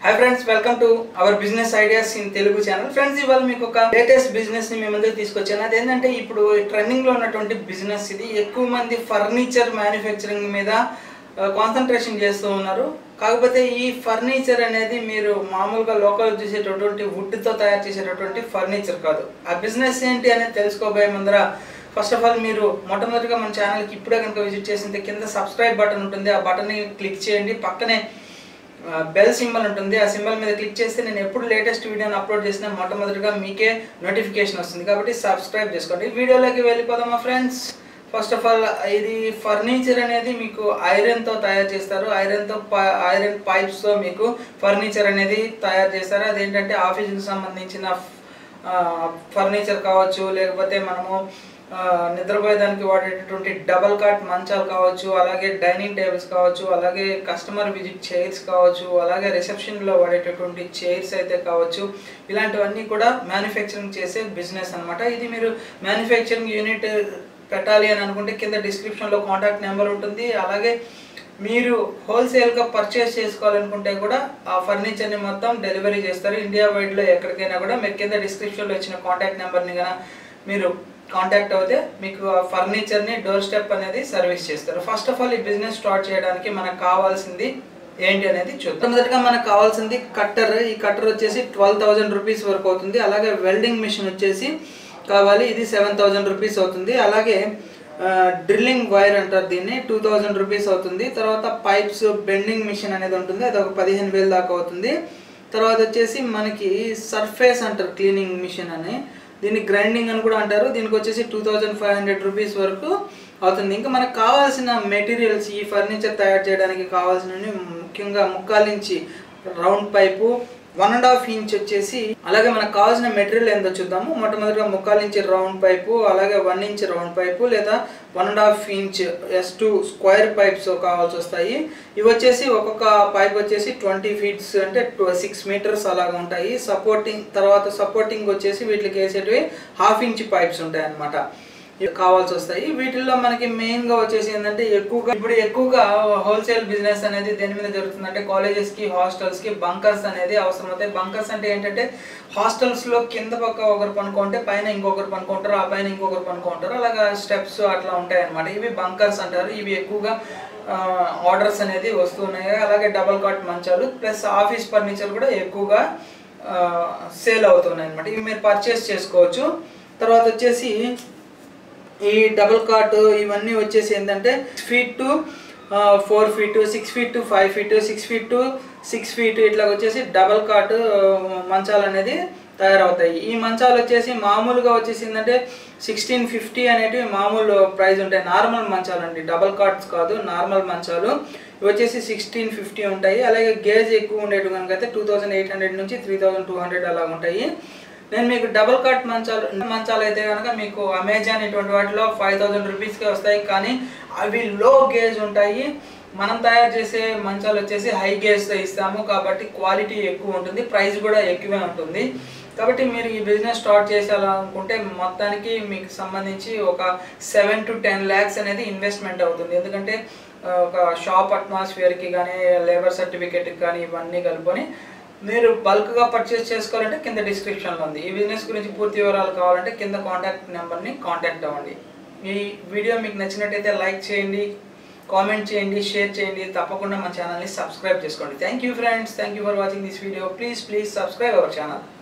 hi friends welcome to our business ideas in Telugu channel friends ఇవాళ మీకు ఒక latest business ని మీ ముందుకు తీసుకొచ్చాను అదేంటంటే ఇప్పుడు ట్రెండింగ్ లో ఉన్నటువంటి బిజినెస్ ఇది ఎక్కువ మంది ఫర్నిచర్ మ్యానుఫ్యాక్చరింగ్ మీద కాన్సన్ట్రేషన్ చేస్తూ ఉన్నారు కాకపోతే ఈ ఫర్నిచర్ అనేది మీరు మామూలుగా లోకల్ చూసేటటువంటి wood తో తయారు చేసేటటువంటి ఫర్నిచర్ కాదు ఆ బిజినెస్ ఏంటి అనేది తెలుసుకోబోయే ముందర ఫస్ట్ ఆఫ్ ఆల్ మీరు మొట్టమొదటిగా మన ఛానల్కి ఇప్పుడే కనుక విజిట్ చేసింటే కింద సబ్స్క్రైబ్ బటన్ ఉంటుంది ఆ బటన్ని క్లిక్ చేయండి పక్కనే బెల్ సింబల్ ఉంటుంది ఆ సింబల్ మీద క్లిక్ చేస్తే నేను ఎప్పుడు లేటెస్ట్ వీడియోని అప్లోడ్ చేసినా మొట్టమొదటిగా మీకే నోటిఫికేషన్ వస్తుంది కాబట్టి సబ్స్క్రైబ్ చేసుకోండి వీడియోలోకి వెళ్ళిపోదామా ఫ్రెండ్స్ ఫస్ట్ ఆఫ్ ఆల్ ఇది ఫర్నిచర్ అనేది మీకు ఐరన్తో తయారు చేస్తారు ఐరన్తో ఐరన్ పైప్స్తో మీకు ఫర్నిచర్ అనేది తయారు చేస్తారు అదేంటంటే ఆఫీస్కి సంబంధించిన ఫర్నిచర్ కావచ్చు లేకపోతే మనము ఆ, నిద్రపోయేదానికి వాడేటటువంటి డబల్ కాట్ మంచాలు కావచ్చు అలాగే డైనింగ్ టేబుల్స్ కావచ్చు అలాగే కస్టమర్ విజిట్ చైర్స్ కావచ్చు అలాగే రిసెప్షన్లో వాడేటటువంటి చైర్స్ అయితే కావచ్చు ఇలాంటివన్నీ కూడా మ్యానుఫ్యాక్చరింగ్ చేసే బిజినెస్ అన్నమాట ఇది మీరు మ్యానుఫ్యాక్చరింగ్ యూనిట్ పెట్టాలి అని అనుకుంటే కింద డిస్క్రిప్షన్లో కాంటాక్ట్ నెంబర్ ఉంటుంది అలాగే మీరు హోల్సేల్గా పర్చేస్ చేసుకోవాలనుకుంటే కూడా ఆ ఫర్నిచర్ని మొత్తం డెలివరీ చేస్తారు ఇండియా వైడ్లో ఎక్కడికైనా కూడా మీరు కింద డిస్క్రిప్షన్లో ఇచ్చిన కాంటాక్ట్ నెంబర్ని కనుక మీరు కాంటాక్ట్ అవుతే మీకు ఆ ఫర్నిచర్ని డోర్ స్టెప్ అనేది సర్వీస్ చేస్తారు ఫస్ట్ ఆఫ్ ఆల్ ఈ బిజినెస్ స్టార్ట్ చేయడానికి మనకు కావాల్సింది ఏంటి అనేది చూద్దాం మొదటగా మనకు కావాల్సింది కట్టర్ ఈ కట్టర్ వచ్చేసి ట్వెల్వ్ థౌజండ్ రూపీస్ వరకు అవుతుంది అలాగే వెల్డింగ్ మిషన్ వచ్చేసి కావాలి ఇది సెవెన్ థౌజండ్ రూపీస్ అవుతుంది అలాగే డ్రిల్లింగ్ వైర్ అంటారు దీన్ని టూ థౌజండ్ రూపీస్ అవుతుంది తర్వాత పైప్స్ బెండింగ్ మిషన్ అనేది ఉంటుంది అది ఒక పదిహేను వేలు దాకా అవుతుంది తర్వాత వచ్చేసి మనకి సర్ఫేస్ అంటారు క్లీనింగ్ మిషన్ అని దీన్ని గ్రైండింగ్ అని కూడా అంటారు దీనికి వచ్చేసి two thousand five hundred rupees వరకు అవుతుంది ఇంకా మనకు కావాల్సిన మెటీరియల్స్ ఈ ఫర్నిచర్ తయారు చేయడానికి కావాల్సినవి ముఖ్యంగా ముక్కాల నుంచి round pipe one and half inch వచ్చేసి అలాగే మనకు కావాల్సిన మెటీరియల్ ఏందో చూద్దాము మొట్టమొదటిగా ముక్కాల ఇంచ్ రౌండ్ పైపు అలాగే వన్ ఇంచ్ రౌండ్ పైపు లేదా one and half inches two square pipes కావాల్సి వస్తాయి ఇవి వచ్చేసి ఒక్కొక్క పైప్ వచ్చేసి ట్వంటీ ఫీట్స్ అంటే సిక్స్ మీటర్స్ అలాగా ఉంటాయి సపోర్టింగ్ తర్వాత సపోర్టింగ్ వచ్చేసి వీటికి వేసేటివి హాఫ్ ఇంచ్ పైప్స్ ఉంటాయి అన్నమాట ఇవి కావాల్సి వస్తాయి వీటిల్లో మనకి మెయిన్ గా వచ్చేసి ఏంటంటే ఎక్కువగా ఇప్పుడు ఎక్కువగా హోల్సేల్ బిజినెస్ అనేది దేని మీద జరుగుతుంది అంటే కాలేజెస్ కి హాస్టల్స్ కి బంకర్స్ అనేది అవసరం అవుతాయి బంకర్స్ అంటే ఏంటంటే హాస్టల్స్ లో కింద పక్క ఒకరు పనుకుంటే పైన ఇంకొకరు పనుకుంటారు ఆ పైన ఇంకొకరు పనుకుంటారు అలాగా స్టెప్స్ అట్లా ఉంటాయి అనమాట ఇవి బంకర్స్ అంటారు ఇవి ఎక్కువగా ఆర్డర్స్ అనేది వస్తున్నాయి అలాగే డబల్ కాట్ మంచాలు ప్లస్ ఆఫీస్ ఫర్నిచర్ కూడా ఎక్కువగా సేల్ అవుతున్నాయి అనమాట ఇవి మీరు పర్చేస్ చేసుకోవచ్చు తర్వాత వచ్చేసి ఈ డబుల్ కాట్ ఇవన్నీ వచ్చేసి ఏంటంటే feet to four feet six feet to five feet six feet to six feet ఇట్లా వచ్చేసి డబల్ కాట్ మంచాలు అనేది తయారవుతాయి ఈ మంచాలు వచ్చేసి మామూలుగా వచ్చేసి ఏంటంటే సిక్స్టీన్ ఫిఫ్టీ అనేటివి మామూలు ప్రైస్ ఉంటాయి నార్మల్ మంచాలు అండి డబల్ కాట్స్ కాదు నార్మల్ మంచాలు ఇవి వచ్చేసి సిక్స్టీన్ ఫిఫ్టీ ఉంటాయి అలాగే గేజ్ ఎక్కువ ఉండేవి కనుక అయితే టూ థౌజండ్ ఎయిట్ హండ్రెడ్ నుంచి త్రీ థౌజండ్ టూ హండ్రెడ్ అలా ఉంటాయి నేను మీకు డబుల్ కట్ మంచాలు మంచాలు అయితే కనుక మీకు అమెజాన్ ఇటువంటి వాటిలో ఫైవ్ థౌజండ్ రూపీస్కే వస్తాయి కానీ అవి లో గేజ్ ఉంటాయి మనం తయారు చేసే మంచాలు వచ్చేసి హై గేజ్తో ఇస్తాము కాబట్టి క్వాలిటీ ఎక్కువ ఉంటుంది ప్రైస్ కూడా ఎక్కువే ఉంటుంది కాబట్టి మీరు ఈ బిజినెస్ స్టార్ట్ చేసేయాలనుకుంటే మొత్తానికి మీకు సంబంధించి ఒక సెవెన్ టు టెన్ ల్యాక్స్ అనేది ఇన్వెస్ట్మెంట్ అవుతుంది ఎందుకంటే ఆ, ఒక షాప్ అట్మాస్ఫియర్కి కానీ లేబర్ సర్టిఫికేట్కి కానీ ఇవన్నీ కలుపుకొని మీరు బల్క్గా పర్చేస్ చేసుకోవాలంటే కింద డిస్క్రిప్షన్లో ఉంది ఈ బిజినెస్ గురించి పూర్తి వివరాలు కావాలంటే కింద కాంటాక్ట్ నెంబర్ని కాంటాక్ట్ అవ్వండి ఈ వీడియో మీకు నచ్చినట్టయితే లైక్ చేయండి కామెంట్ చేయండి షేర్ చేయండి తప్పకుండా మన ఛానల్ని సబ్స్క్రైబ్ చేసుకోండి thank you friends thank you for watching this video please please subscribe our channel